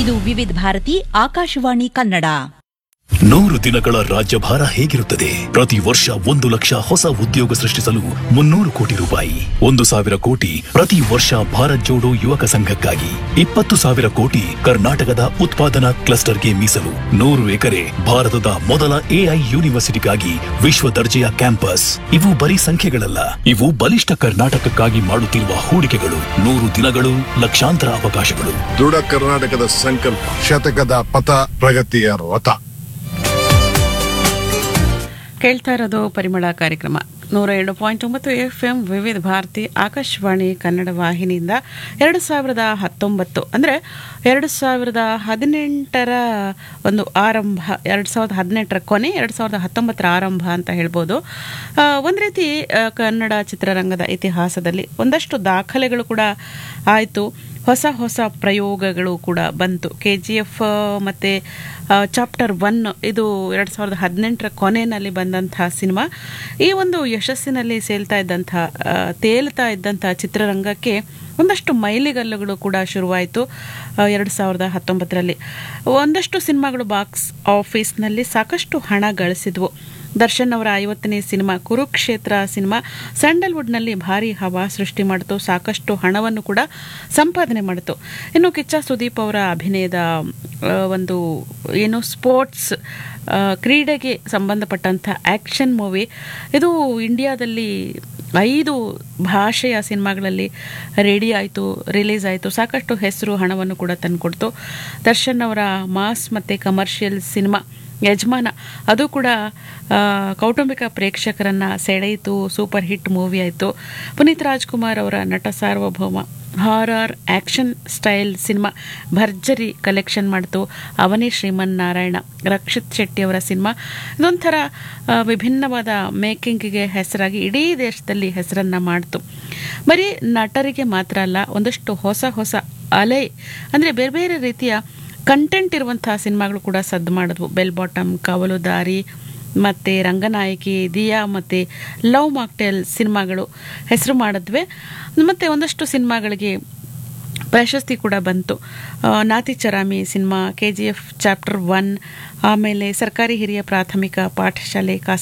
ಇದು ವಿವಿಧ ಭಾರತಿ ಆಕಾಶವಾಣಿ ಕನ್ನಡ ನೂರು ದಿನಗಳ ರಾಜ್ಯಭಾರ ಹೇಗಿರುತ್ತದೆ ಪ್ರತಿ ವರ್ಷ ಒಂದು ಲಕ್ಷ ಹೊಸ ಉದ್ಯೋಗ ಸೃಷ್ಟಿಸಲು ಮುನ್ನೂರು ಕೋಟಿ ರೂಪಾಯಿ ಒಂದು ಸಾವಿರ ಕೋಟಿ ಪ್ರತಿ ವರ್ಷ ಭಾರತ್ ಜೋಡೋ ಯುವಕ ಸಂಘಕ್ಕಾಗಿ ಇಪ್ಪತ್ತು ಸಾವಿರ ಕೋಟಿ ಕರ್ನಾಟಕದ ಉತ್ಪಾದನಾ ಕ್ಲಸ್ಟರ್ಗೆ ಮೀಸಲು ನೂರು ಎಕರೆ ಭಾರತದ ಮೊದಲ ಎಐ ಯೂನಿವರ್ಸಿಟಿಗಾಗಿ ವಿಶ್ವ ದರ್ಜೆಯ ಕ್ಯಾಂಪಸ್ ಇವು ಬರೀ ಸಂಖ್ಯೆಗಳಲ್ಲ ಇವು ಬಲಿಷ್ಠ ಕರ್ನಾಟಕಕ್ಕಾಗಿ ಮಾಡುತ್ತಿರುವ ಹೂಡಿಕೆಗಳು ನೂರು ದಿನಗಳು ಲಕ್ಷಾಂತರ ಅವಕಾಶಗಳು ದೃಢ ಕರ್ನಾಟಕದ ಸಂಕಲ್ಪ ಶತಕದ ಪಥ ಪ್ರಗತಿಯ ರಥ ಕೇಳ್ತಾ ಇರೋದು ಪರಿಮಳ ಕಾರ್ಯಕ್ರಮ ನೂರ ಎರಡು ಪಾಯಿಂಟ್ ಒಂಬತ್ತು ಎಫ್ ಎಂ ವಿವಿಧ ಭಾರತಿ ಆಕಾಶವಾಣಿ ಕನ್ನಡ ವಾಹಿನಿಯಿಂದ ಎರಡು ಸಾವಿರದ ಹತ್ತೊಂಬತ್ತು ಅಂದರೆ ಎರಡು ಸಾವಿರದ ಹದಿನೆಂಟರ ಒಂದು ಆರಂಭ ಎರಡು ಸಾವಿರದ ಹದಿನೆಂಟರ ಕೊನೆ ಎರಡು ಸಾವಿರದ ಹತ್ತೊಂಬತ್ತರ ಆರಂಭ ಅಂತ ಹೇಳ್ಬೋದು ಆ, ಒಂದು ರೀತಿ ಆ, ಕನ್ನಡ ಚಿತ್ರರಂಗದ ಇತಿಹಾಸದಲ್ಲಿ ಒಂದಷ್ಟು ದಾಖಲೆಗಳು ಕೂಡ ಆಯಿತು ಹೊಸ ಹೊಸ ಪ್ರಯೋಗಗಳು ಕೂಡ ಬಂತು ಕೆ ಜಿ ಎಫ್ ಮತ್ತು ಚಾಪ್ಟರ್ ಒನ್ ಇದು ಎರಡು ಸಾವಿರದ ಹದಿನೆಂಟರ ಕೊನೆಯಲ್ಲಿ ಬಂದಂತಹ ಸಿನಿಮಾ ಈ ಒಂದು ಯಶಸ್ಸಿನಲ್ಲಿ ಸೇಲ್ತಾ ಇದ್ದಂಥ ಆ, ತೇಲ್ತಾ ಇದ್ದಂಥ ಚಿತ್ರರಂಗಕ್ಕೆ ಒಂದಷ್ಟು ಮೈಲಿಗಲ್ಲುಗಳು ಕೂಡ ಶುರುವಾಯಿತು ಎರಡು ಸಾವಿರದ ಹತ್ತೊಂಬತ್ತರಲ್ಲಿ ಒಂದಷ್ಟು ಸಿನಿಮಾಗಳು ಬಾಕ್ಸ್ ಆಫೀಸ್ನಲ್ಲಿ ಸಾಕಷ್ಟು ಹಣ ಗಳಿಸಿದ್ವು ದರ್ಶನ್ ಅವರ ಐವತ್ತನೇ ಸಿನಿಮಾ ಕುರುಕ್ಷೇತ್ರ ಸಿನಿಮಾ ಸ್ಯಾಂಡಲ್ವುಡ್ನಲ್ಲಿ ಭಾರಿ ಹವಾ ಸೃಷ್ಟಿ ಮಾಡಿತು ಸಾಕಷ್ಟು ಹಣವನ್ನು ಕೂಡ ಸಂಪಾದನೆ ಮಾಡಿತು ಇನ್ನು ಕಿಚ್ಚ ಸುದೀಪ್ ಅವರ ಅಭಿನಯದ ಆ, ಒಂದು ಏನು ಸ್ಪೋರ್ಟ್ಸ್ ಆ, ಕ್ರೀಡೆಗೆ ಸಂಬಂಧಪಟ್ಟಂಥ ಆ್ಯಕ್ಷನ್ ಮೂವಿ ಇದು ಇಂಡಿಯಾದಲ್ಲಿ ಐದು ಭಾಷೆಯ ಸಿನಿಮಾಗಳಲ್ಲಿ ರೆಡಿ ಆಯಿತು ರಿಲೀಸ್ ಆಯಿತು ಸಾಕಷ್ಟು ಹೆಸರು ಹಣವನ್ನು ಕೂಡ ತಂದುಕೊಡ್ತು ದರ್ಶನ್ ಅವರ ಮಾಸ್ ಮತ್ತು ಕಮರ್ಷಿಯಲ್ ಸಿನಿಮಾ ಯಜಮಾನ ಅದು ಕೂಡ ಆ, ಕೌಟುಂಬಿಕ ಪ್ರೇಕ್ಷಕರನ್ನು ಸೆಳೆಯಿತು ಸೂಪರ್ ಹಿಟ್ ಮೂವಿ ಆಯಿತು ಪುನೀತ್ ರಾಜ್ಕುಮಾರ್ ಅವರ Nata Sarvabhouma horror action style cinema ಭರ್ಜರಿ ಕಲೆಕ್ಷನ್ ಮಾಡ್ತು ಅವನೇ ಶ್ರೀಮನ್ ನಾರಾಯಣ ರಕ್ಷಿತ್ ಶೆಟ್ಟಿ ಅವರ ಸಿನಿಮಾ ಇದೊಂಥರ ಆ, ವಿಭಿನ್ನವಾದ ಮೇಕಿಂಗಿಗೆ ಹೆಸರಾಗಿ ಇಡೀ ದೇಶದಲ್ಲಿ ಹೆಸರನ್ನು ಮಾಡ್ತು ಬರೀ ನಟರಿಗೆ ಮಾತ್ರ ಅಲ್ಲ ಒಂದಷ್ಟು ಹೊಸ ಹೊಸ ಅಲೆ ಅಂದರೆ ಬೇರೆ ಬೇರೆ ರೀತಿಯ ಕಂಟೆಂಟ್ ಇರುವಂತಹ ಸಿನಿಮಾಗಳು ಕೂಡ ಸದ್ದು ಮಾಡಿದ್ವು ಬೆಲ್ ಬಾಟಮ್ ಕವಲು ದಾರಿ ಮತ್ತು ರಂಗನಾಯಕಿ ದಿಯಾ ಮತ್ತು ಲವ್ ಮಾಕ್ಟೇಲ್ ಸಿನಿಮಾಗಳು ಹೆಸರು ಮಾಡಿದ್ವೆ ಮತ್ತು ಒಂದಷ್ಟು ಸಿನಿಮಾಗಳಿಗೆ ಪ್ರಶಸ್ತಿ ಕೂಡ ಬಂತು ಆ, Nathicharami cinema K G F chapter one ಆಮೇಲೆ ಸರ್ಕಾರಿ ಹಿರಿಯ ಪ್ರಾಥಮಿಕ ಪಾಠಶಾಲೆ